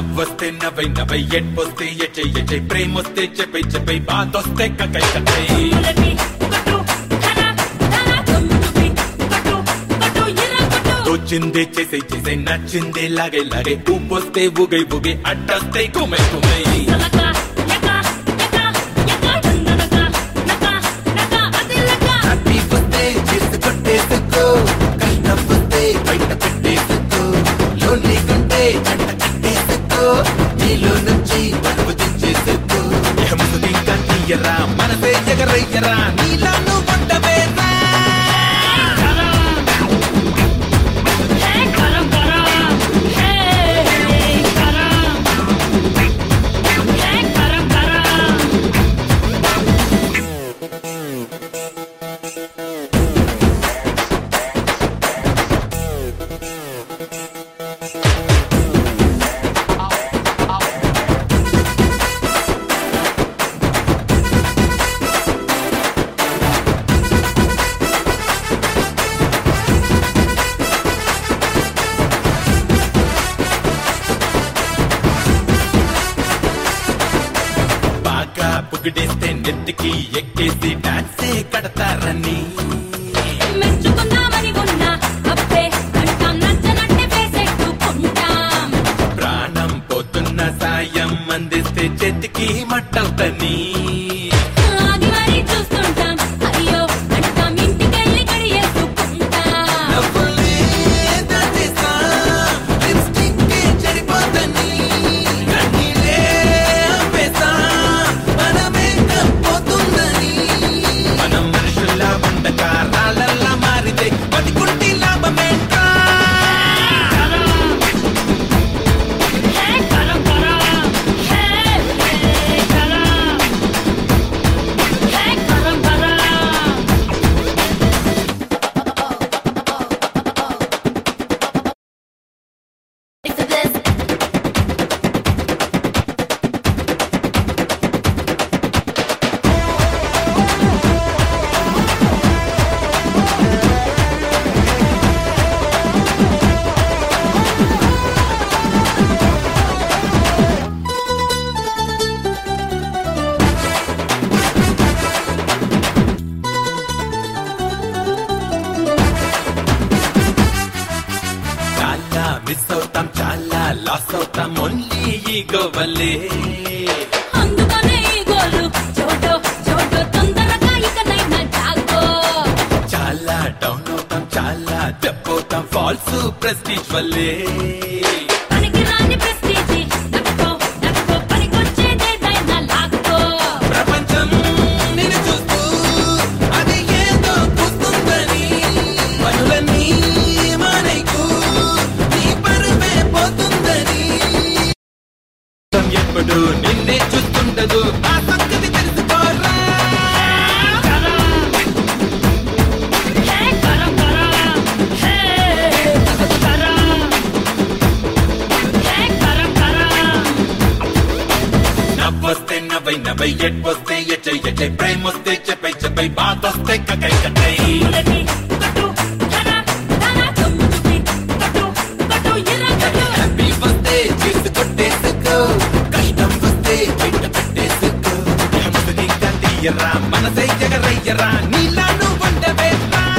నవ్వొస్తే నవ్వై నవ్వై ఎడ్పొస్తే ఎచ్చై ఎచ్చై ప్రేమొస్తే చెప్పై చెప్పై బాధొస్తే కకై కకై తోచిందే చేసే చేసే నచ్చిందే లాగే లాగే ఊపొస్తే ఊగై ఊగై అడ్డొస్తే కుమై కుమై హ్యాపీ వస్తే చేసి కొట్టేసుకో కష్టం వస్తే బయట పెట్టేసుకో లోన్లీ కంటే జంట కట్టేసుకో నీలో నుంచి బరువు తెచ్చేసుకో ఎహముది తీయరా మనసే ఎగరయ్యరా నీలా నువ్వు ఉండవేరా బాగా పుగిడేస్తే నెత్తికి ఎక్కేసి డాన్సే కడతారని మెచ్చుకుందామని ఉన్నా అబ్బే అంటాం నచ్చనట్టే వేసెట్టుకుంటాం ప్రాణం పోతున్న సాయం అందిస్తే చేతికి మట్టవుతని ఆగి మరీ చూస్తుంటాం అయ్యో అంటాం ఇంటికెళ్ళి కడియేసుకుంటాం మనం మనుషుల్లా ఉండక రాళ్ళల్లా మారితే బతికుంటే లాభమేంట్రా హే కరం కరం హే హే కరం హే కరం కరం It's this చాలా మిస్ అవుతాం చాలా లాస్ అవుతాం ఓన్లీ ఈగో వల్లే అందుకనే ఈ గోలు చోటో చోటో తొందరగా ఇకనైనా జాగో చాలా డౌన్ అవుతాం చాలా దెబ్బవుతాం ఫాల్స్ ప్రెస్టీజ్ వల్లే పనికి రాని ప్రెస్టీజి నక్కో నక్కో పనికొచ్చేదేదైనా లాక్కో ప్రపంచం నిన్ను చూస్తూ అది ఏదో చూస్తుందని పనులన్నీ మానేకు నీ పరువే పోతుందని ఎప్పుడు నిన్నే చూస్తుండదు ఆ సంగతి తెలుసుకోరా హే కరం కరం హే కరం హే కరం కరం నవ్వొస్తే నవ్వై నవ్వై ఎడ్వొస్తే ఎచ్చై ఎచ్చై ప్రేమొస్తే చెప్పై చెప్పై బాధొస్తే కకై కకై ములకి కట్టు ధన ధన తుమ్ముకి కట్టు కట్టు ఇరగట్టు హ్యాపీ వస్తే చేసి కొట్టేసుకో కష్టం వస్తే బయట పెట్టేసుకో ఎహముది తీయరా మనసే ఎగరయ్యరా నీలా నువ్వు ఉండవేరా